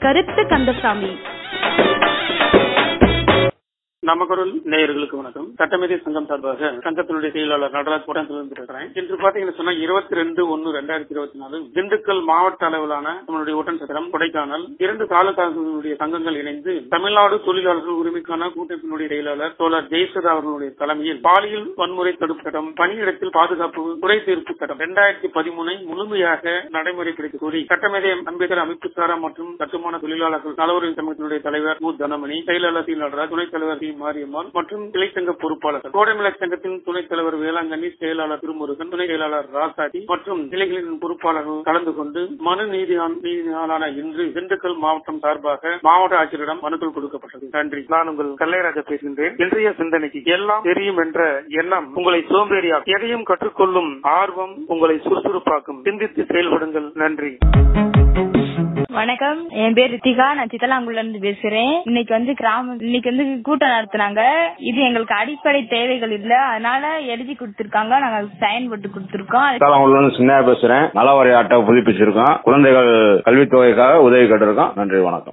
கருத்து கந்தசாமி நமக்குரல் நேயர்களுக்கு வணக்கம் சட்டமேதை சங்கம் சார்பாக சங்கத்தினுடைய செயலாளர் நடராஜ் கோட்டத்திலிருந்து பேசுறேன் இன்று பாத்தீங்கன்னு சொன்னா இருபத்தி ரெண்டு ஒன்னு ரெண்டாயிரத்தி இருபத்தி நாலு திண்டுக்கல் மாவட்ட அளவிலான நம்மளுடைய ஒட்டன் சத்திரம் கொடைக்கானல் இரண்டு தாலுகாக்களுடைய சங்கங்கள் இணைந்து தமிழ்நாடு தொழிலாளர்கள் உரிமைக்கான கூட்டமைப்பினுடைய செயலாளர் தோழர் ஜெயசுதா அவர்களுடைய தலைமையில் பாலியல் வன்முறை தடுப்பு சட்டம் பணியிடத்தில் பாதுகாப்பு குறை தீர்ப்பு சட்டம் இரண்டாயிரத்தி பதிமூனை முழுமையாக நடைமுறைப்படுத்தி கூறி சட்டமேதை அம்பேத்கர் அமைப்பு சாரா மற்றும் கட்டுமான தொழிலாளர்கள் நலவரின் சங்கத்தினுடைய தலைவர் மு தனமணி செயலாளர் சி நடராஜ் துணைத் தலைவர் சி மாரியம்மாள் மற்றும் கிளைச்சங்க பொறுப்பாளர்கள் கோடைமலை சங்கத்தின் துணைத் தலைவர் வேளாங்கண்ணி செயலாளர் திருமுருகன் துணை செயலாளர் ராசாதி மற்றும் கிளைகளின் பொறுப்பாளர்கள் கலந்து கொண்டு மனு நீதி நீதி நாளான இன்று திண்டுக்கல் மாவட்டம் சார்பாக மாவட்ட ஆட்சியரிடம் மனுக்கள் கொடுக்கப்பட்டது நன்றி நான் உங்கள் கல்லைராஜா பேசுகின்றேன் இன்றைய சிந்தனைக்கு எல்லாம் தெரியும் என்ற எண்ணம் உங்களை சோம்பேறியாக்கும் எதையும் கற்றுக்கொள்ளும் ஆர்வம் உங்களை சுறுசுறுப்பாக்கும் சிந்தித்து செயல்படுங்கள் நன்றி வணக்கம் என் பேர் ரித்திகா நான் சித்தலாங்குள்ள இருந்து பேசுறேன் இன்னைக்கு வந்து கிராம இன்னைக்கு வந்து கூட்டம் நடத்துனாங்க இது எங்களுக்கு அடிப்படை தேவைகள் இல்ல அதனால எழுதி கொடுத்திருக்காங்க நாங்க சைன் போட்டு கொடுத்திருக்கோம் சித்தாலங்குள்ள இருந்து சின்ன பேசுறேன் நலவாரி அட்டை புதுப்பிச்சிருக்கோம் குழந்தைகள் கல்வித்தொகைக்காக உதவி கேட்டிருக்கோம் நன்றி வணக்கம்